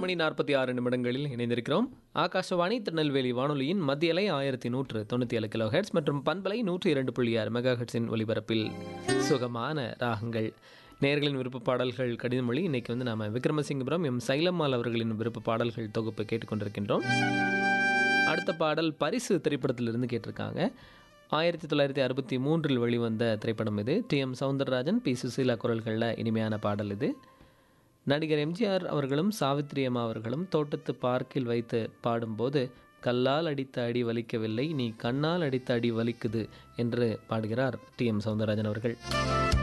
மணி நாற்பத்தி ஆறு நிமிடங்களில் இணைந்திருக்கிறோம் ஆகாஷவாணி திருநெல்வேலி வானொலியின் மத்திய அலை ஆயிரத்தி நூற்று தொண்ணூற்றி ஏழு கிலோ ஹெட்ஸ் மற்றும் பண்பலை நூற்றி இரண்டு புள்ளி ஆறு மெகா ஹெட்ஸின் ஒலிபரப்பில் சுகமான ராகங்கள் நேர்களின் விருப்ப பாடல்கள் கடிதமொழி இன்னைக்கு வந்து நாம விக்ரமசிங்கபுரம் எம் சைலம்மாள் அவர்களின் விருப்ப பாடல்கள் தொகுப்பு கேட்டுக்கொண்டிருக்கின்றோம் அடுத்த பாடல் பரிசு திரைப்படத்திலிருந்து கேட்டிருக்காங்க ஆயிரத்தி தொள்ளாயிரத்தி அறுபத்தி மூன்றில் வெளிவந்த திரைப்படம் இது T M Soundararajan P Susheela குரல்களில் இனிமையான பாடல் இது நடிகர் எம்ஜிஆர் அவர்களும் சாவித்ரி அம்மா அவர்களும் தோட்டத்து பார்க்கில் வைத்து பாடும்போது கல்லால் அடித்த அடி வலிக்கவில்லை நீ கண்ணால் அடித்த அடி வலிக்குது என்று பாடுகிறார் டி எம் சவுந்தரராஜன் அவர்கள்